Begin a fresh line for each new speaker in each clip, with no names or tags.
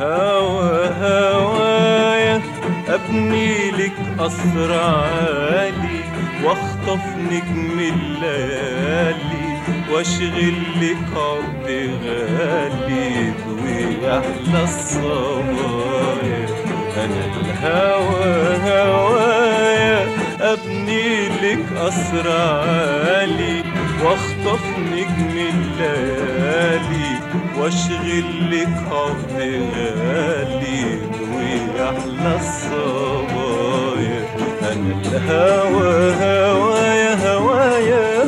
الهوى هوايا ابني لك قصر عالي واخطف نجم الليالي واشغل لك عقد غالي ويحلى الصبايا انا الهوى هوايا ابني لك قصر عالي واخطف نجم الليالي واشغل لك عقد غالي ويحلى الصبايا انا الهوى هوايا هوايا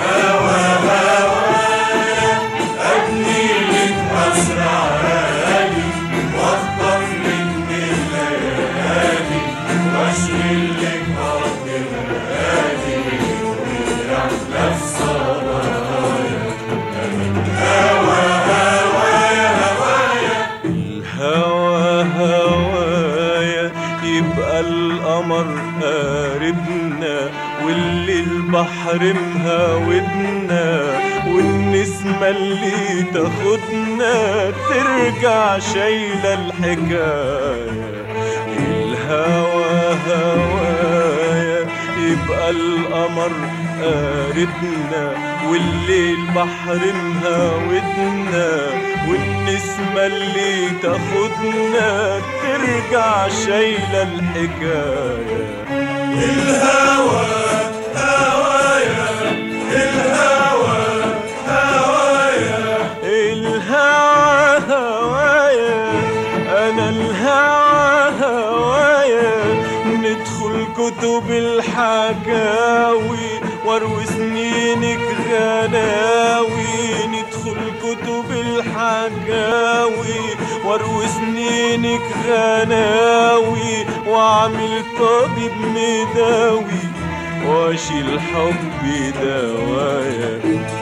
الهوى هوايا يبقى القمر قاربنا واللي البحر مهاودنا والنسمة اللي تاخدنا ترجع شايلة الحكاية الهوى هوايا يبقى القمر قاربنا واللي البحر مهاودنا والنسمة اللي تاخدنا ترجع شايلة الحكاية
الهوى هوايا الهوى هوايا
الهوى هوايا انا الهوى هوايا ندخل كتب الحكاوي واروي سنينك غناوي ندخل كتب الحكاوي واروي سنينك غناوي واعمل طبيب مداوي واشيل حبي دوايا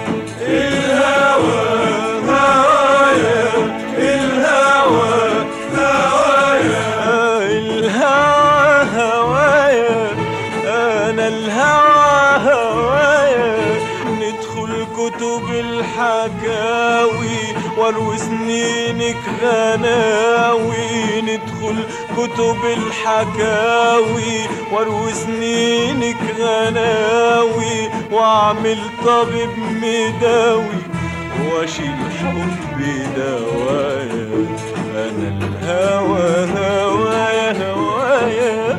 الهوى هوايا الهوى هوايا
الهوى هوايا انا الهوى هوايا ندخل كتب الحكاوي واروي سنينك غناوي ندخل كتب الحكاوي واروي سنينك غناوي واعمل طبيب مداوي واشيل حبي دوايا انا الهوى هوايا هوايا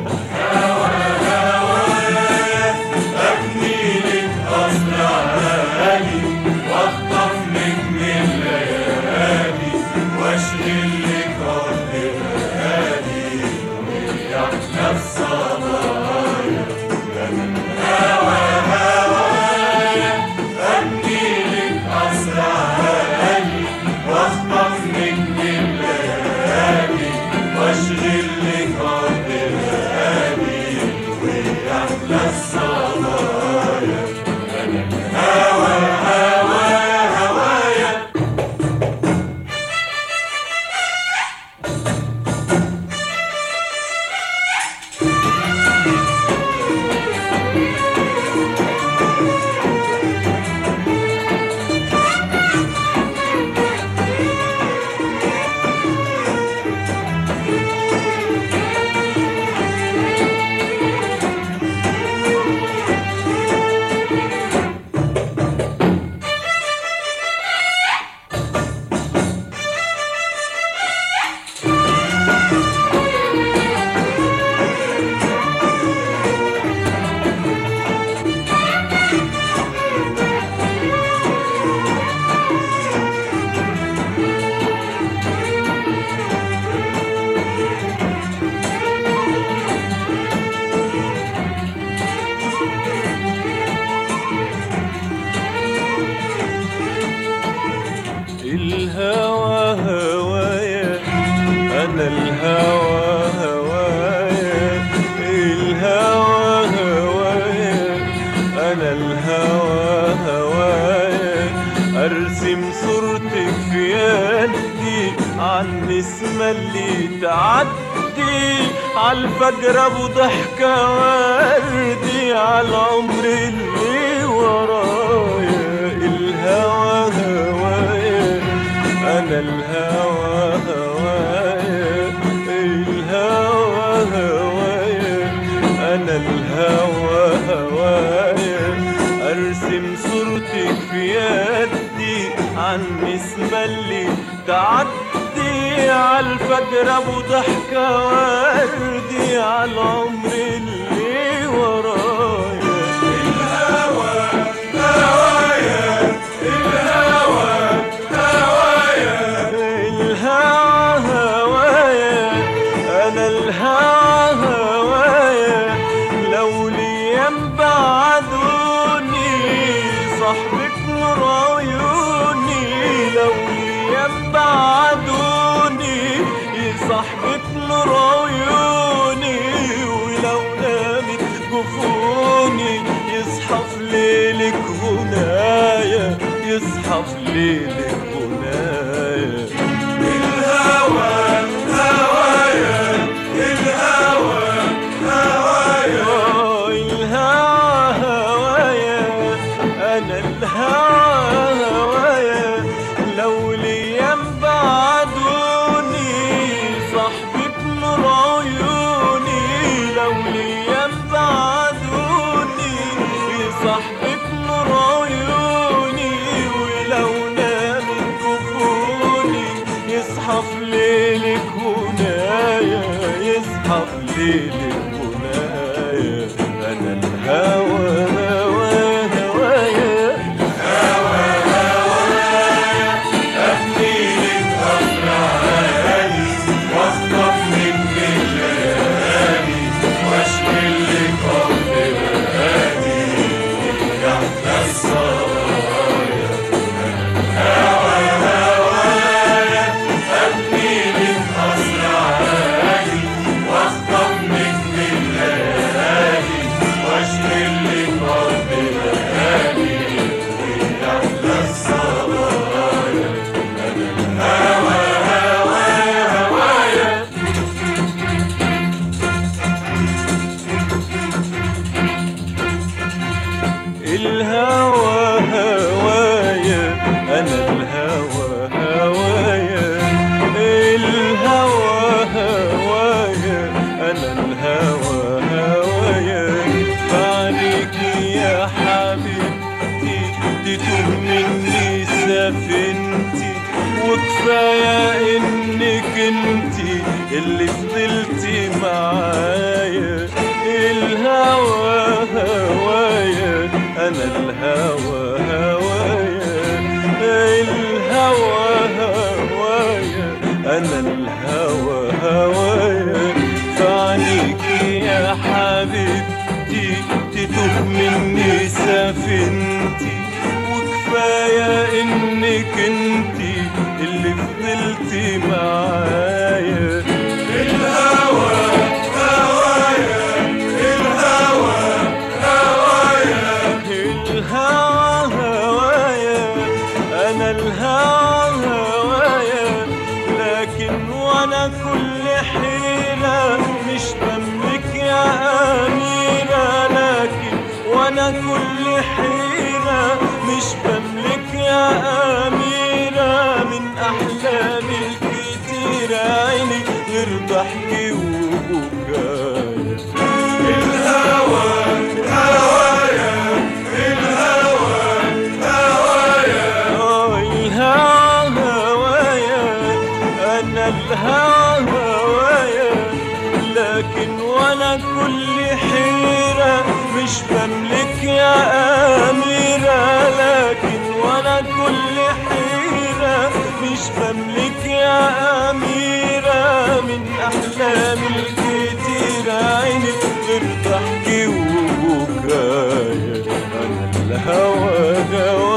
ابني لك قصر عالي واخطف نجم الليالي واشغل لك عقد غالي ويحلى الصبايا انا الهوى هوايا ابني لك قصر عالي واخطف نجم الليالي واشغل لك عقد غالي ويحلى الصبايا انا الهوى هوايا هوايا
الهوى هوايا انا الهوى هوايا الهوى هوايا انا الهوى هوايا ارسم صورتك في يدي عالنسمة اللي تعدي عالفجر ابو ضحكة وردي عالعمر اللي ورايا الهوى هوايا انا الهوى هوايا تعدي عالفجر ابو ضحكة وردي عالعمر اللي ورايا الهوى هوايا انا الهوى هوايا لو ليام بعدوني صاحبك نور عيوني لو ليام بعدوني صاحبك نور عيوني ولو نامت جفوني يصحى في ليلك هنايا يصحى في ليلك هنايا آه، الهوى هوايا انا الهوى هوايا لو ليام بعدوني صاحبك نور عيوني لو ليام بعدوني صاحبك نور عيوني ولو نامت جفوني يصحى في ليلك هنايا يصحى في ليلك هنايا انا الهوى هوى هوايا الهوى هوايا انا الهوى هوايا الهوى هوايا انا الهوى هوايا عليك يا حبيبتي تتوه مني سفينتي وكفايه انك انتي اللي فضلتي معايا الهوى هوايا انا الهوى هوايا الهوى هوايا انا الهوى هوايا فعنيك يا حبيبتي تتوه مني سفينتي وكفايه انك انتي اللي فضلتي معايا الهوى هوايا انا الهوى هوايا لكن وانا كل حيلة مش بملك يا اميرة لكن وانا كل حيلة مش بملك يا اميرة من احلامي الكتيرة عيني غير ضحكي وبكايا آه، الهوى هوايا انا الهوى هوايا لكن وانا كل حيرة مش بملك يا اميرة لكن وانا كل حيرة مش بملك يا اميرة من احلامي الكتيرة عيني غير ضحكي وبكايا انا الهوى هوايا